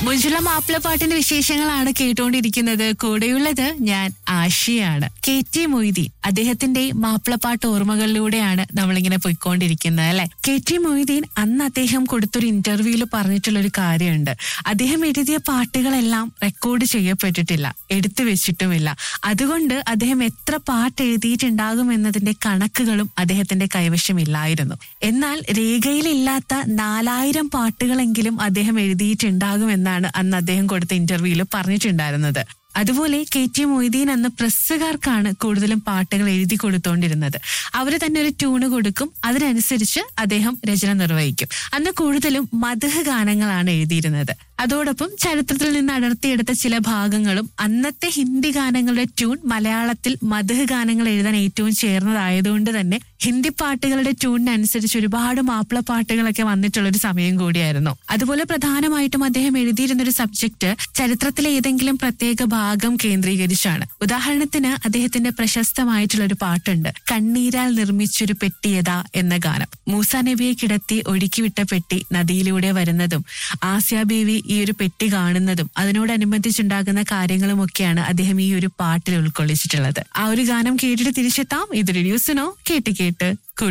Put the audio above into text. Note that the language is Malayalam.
മുഞ്ചുള്ള മാപ്പിളപ്പാട്ടിന്റെ വിശേഷങ്ങളാണ് കേട്ടുകൊണ്ടിരിക്കുന്നത് കൂടെയുള്ളത് ഞാൻ ആഷിയാണ് കെ ടി മൊയ്തീൻ അദ്ദേഹത്തിന്റെ മാപ്പിളപ്പാട്ട് ഓർമ്മകളിലൂടെയാണ് നമ്മളിങ്ങനെ പോയിക്കൊണ്ടിരിക്കുന്നത് അല്ലെ കെ ടി മൊയ്തീൻ അന്ന് അദ്ദേഹം കൊടുത്തൊരു ഇന്റർവ്യൂവിൽ പറഞ്ഞിട്ടുള്ള ഒരു കാര്യമുണ്ട് അദ്ദേഹം എഴുതിയ പാട്ടുകളെല്ലാം റെക്കോർഡ് ചെയ്യപ്പെട്ടിട്ടില്ല എടുത്തു വെച്ചിട്ടുമില്ല അതുകൊണ്ട് അദ്ദേഹം എത്ര പാട്ട് എഴുതിയിട്ടുണ്ടാകും എന്നതിന്റെ കണക്കുകളും അദ്ദേഹത്തിന്റെ കൈവശമില്ലായിരുന്നു എന്നാൽ രേഖയിലില്ലാത്ത നാലായിരം പാട്ടുകളെങ്കിലും അദ്ദേഹം എഴുതിയിട്ടുണ്ടാകുമെന്നാണ് അന്ന് അദ്ദേഹം കൊടുത്ത ഇന്റർവ്യൂവിൽ പറഞ്ഞിട്ടുണ്ടായിരുന്നത് അതുപോലെ കെ ടി മൊയ്തീൻ എന്ന പ്രസ്സുകാർക്കാണ് കൂടുതലും പാട്ടുകൾ എഴുതി കൊടുത്തോണ്ടിരുന്നത് അവർ തന്നെ ഒരു ട്യൂണ് കൊടുക്കും അതിനനുസരിച്ച് അദ്ദേഹം രചന നിർവഹിക്കും അന്ന് കൂടുതലും മധുഹ ഗാനങ്ങളാണ് എഴുതിയിരുന്നത് അതോടൊപ്പം ചരിത്രത്തിൽ നിന്ന് അടർത്തിയെടുത്ത ചില ഭാഗങ്ങളും അന്നത്തെ ഹിന്ദി ഗാനങ്ങളുടെ ട്യൂൺ മലയാളത്തിൽ മധുഹ ഗാനങ്ങൾ എഴുതാൻ ഏറ്റവും ചേർന്നതായതുകൊണ്ട് തന്നെ ഹിന്ദി പാട്ടുകളുടെ ട്യൂണിനനുസരിച്ച് ഒരുപാട് മാപ്പിള പാട്ടുകളൊക്കെ വന്നിട്ടുള്ള ഒരു സമയം കൂടിയായിരുന്നു അതുപോലെ പ്രധാനമായിട്ടും അദ്ദേഹം എഴുതിയിരുന്ന ഒരു സബ്ജക്ട് ചരിത്രത്തിലെ ഏതെങ്കിലും പ്രത്യേക ഭാഗം കേന്ദ്രീകരിച്ചാണ് ഉദാഹരണത്തിന് അദ്ദേഹത്തിന്റെ പ്രശസ്തമായിട്ടുള്ള ഒരു പാട്ടുണ്ട് കണ്ണീരാൽ നിർമ്മിച്ചൊരു പെട്ടിയത എന്ന ഗാനം മൂസ നബിയെ കിടത്തി ഒഴുക്കിവിട്ട പെട്ടി നദിയിലൂടെ വരുന്നതും ആസ്യ ബീവി ഈ ഒരു പെട്ടി കാണുന്നതും അതിനോടനുബന്ധിച്ചുണ്ടാകുന്ന കാര്യങ്ങളും ഒക്കെയാണ് അദ്ദേഹം ഈ ഒരു പാട്ടിൽ ഉൾക്കൊള്ളിച്ചിട്ടുള്ളത് ആ ഒരു ഗാനം കേട്ടിട്ട് തിരിച്ചെത്താം ഇതൊരു ന്യൂസിനോ കേട്ട് കേട്ട്